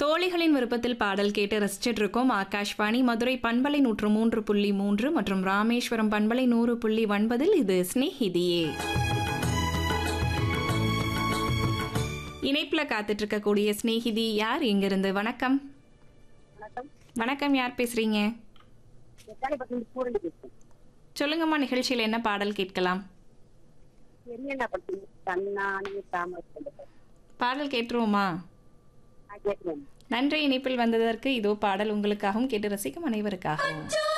தோழிகளின் விருப்பத்தில் பாடல் கேட்டு ரசிச்சிட்டு இருக்கோம் ஆகாஷ்வாணி மதுரை பண்பலை நூற்று மூன்று புள்ளி மூன்று மற்றும் ராமேஸ்வரம் பண்பலை நூறு புள்ளி ஒன்பதில் இது ஸ்னேஹிதியே இணைப்புல காத்துட்டு இருக்கக்கூடிய ஸ்னேஹிதி யார் இங்கிருந்து வணக்கம் வணக்கம் வணக்கம் யார் பேசுறீங்க வெட்டாளிப்பட்டினம் பூரணி பேசுறேன் சொல்லுங்கம்மா நிகழ்ச்சியில் என்ன பாடல் கேட்கலாம் என்னென்ன பட்டி தன்னானே தாமரை சொல்லுங்கள் பாடல் கேட்டுருவோமா நான் கேட்கிறேன் நன்றி இணைப்பில் வந்ததற்கு இதோ பாடல் உங்களுக்காகவும் கேட்டு ரசிக்கும் அனைவருக்காகவும்